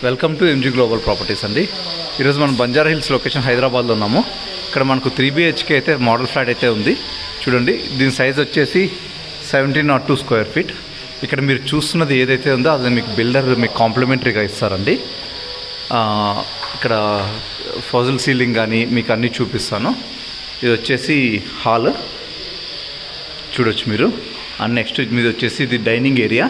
welcome to MG global properties అండి ఈరోజు మనం బంజారా హిల్స్ లొకేషన్ హైదరాబాద్లో ఉన్నాము ఇక్కడ మనకు త్రీ బిహెచ్కే అయితే మోడల్ ఫ్లాట్ అయితే ఉంది చూడండి దీని సైజ్ వచ్చేసి seventeen nought two square feet ఇక్కడ మీరు చూస్తున్నది ఏదైతే ఉందో అది మీకు బిల్డర్ మీకు కాంప్లిమెంటరీగా ఇస్తారండి ఆ, ఇక్కడ ఫజల్ సీలింగ్ కానీ మీకు అన్నీ చూపిస్తాను ఇది వచ్చేసి హాల్ చూడొచ్చు మీరు అండ్ నెక్స్ట్ మీద వచ్చేసి ఇది డైనింగ్ ఏరియా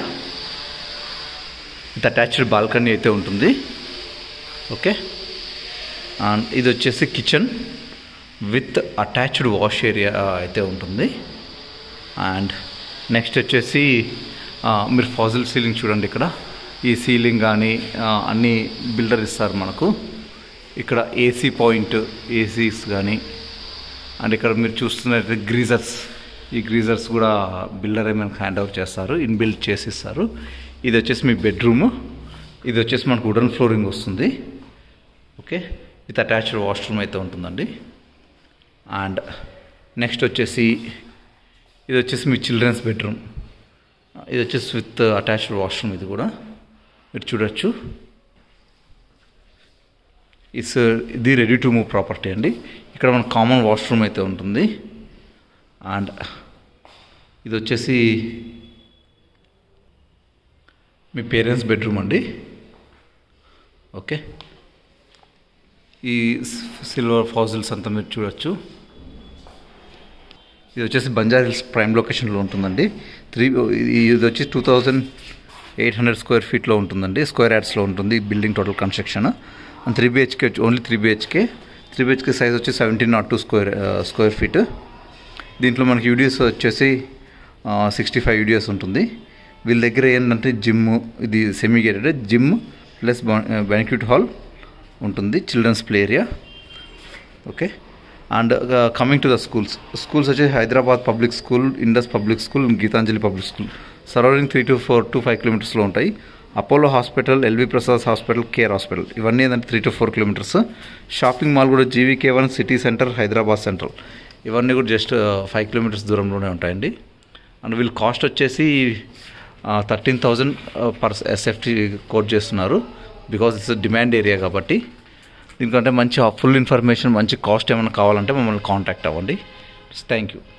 ఇది అటాచ్డ్ బాల్కనీ అయితే ఉంటుంది ఓకే అండ్ ఇది వచ్చేసి kitchen with attached wash area అయితే ఉంటుంది అండ్ నెక్స్ట్ వచ్చేసి ఆ, మీరు ఫాజిల్ సీలింగ్ చూడండి ఇక్కడ ఈ సీలింగ్ కానీ ఆ, అన్ని బిల్డర్ ఇస్తారు మనకు ఇక్కడ ఏసీ పాయింట్ ఏసీస్ కానీ అండ్ ఇక్కడ మీరు చూస్తున్నట్టు గ్రీజర్స్ ఈ గ్రీజర్స్ కూడా బిల్డర్ మనకు హ్యాండ్ ఓవర్ చేస్తారు ఇన్ బిల్డ్ చేసి ఇస్తారు ఇది వచ్చేసి మీ బెడ్రూమ్ ఇది వచ్చేసి మనకు వుడన్ ఫ్లోరింగ్ వస్తుంది ఓకే విత్ అటాచ్డ్ వాష్రూమ్ అయితే ఉంటుందండి అండ్ నెక్స్ట్ వచ్చేసి ఇది వచ్చేసి మీ చిల్డ్రన్స్ బెడ్రూమ్ ఇది వచ్చేసి విత్ అటాచ్డ్ వాష్రూమ్ ఇది కూడా మీరు చూడొచ్చు ఇట్స్ ఇది రెడీ టు మూవ్ ప్రాపర్టీ అండి ఇక్కడ మన కామన్ వాష్రూమ్ అయితే ఉంటుంది అండ్ ఇది వచ్చేసి మీ పేరెంట్స్ బెడ్రూమ్ అండి ఓకే ఈ సిల్వర్ ఫాజిల్స్ అంతా మీరు చూడొచ్చు ఇది వచ్చేసి బంజారా హిల్స్ ప్రైమ్ లొకేషన్లో ఉంటుందండి త్రీ ఇది వచ్చి two thousand eight hundred square ఫీట్లో ఉంటుందండి స్క్వేర్ యార్డ్స్లో ఉంటుంది building total construction and three BHK only three BHK three BHK size వచ్చి seventeen nought two square square feet దీంట్లో మనకి యూడిఎస్ వచ్చేసి సిక్స్టీ ఫైవ్ యూడిఎస్ ఉంటుంది వీళ్ళ దగ్గర ఏంటంటే జిమ్ ఇది semi gated gym plus banquet hall ఉంటుంది children's play area okay and coming to the schools schools వచ్చేసి Hyderabad public school Indus public school Geetanjali public school surrounding three to four to five కిలోమీటర్స్లో ఉంటాయి Apollo hospital LV Prasad hospital care hospital ఇవన్నీ ఏంటంటే three to four kilometres shopping mall కూడా GVK one city centre Hyderabad central ఇవన్నీ కూడా just five kilometres దూరంలోనే ఉంటాయండి and వీళ్ళు కాస్ట్ వచ్చేసి thirteen thousand per SFT quote చేస్తున్నారు బికాజ్ ఇట్స్ డిమాండ్ ఏరియా కాబట్టి దీనికంటే మంచి ఫుల్ ఇన్ఫర్మేషన్ మంచి కాస్ట్ ఏమైనా కావాలంటే మమ్మల్ని కాంటాక్ట్ అవ్వండి థ్యాంక్ యూ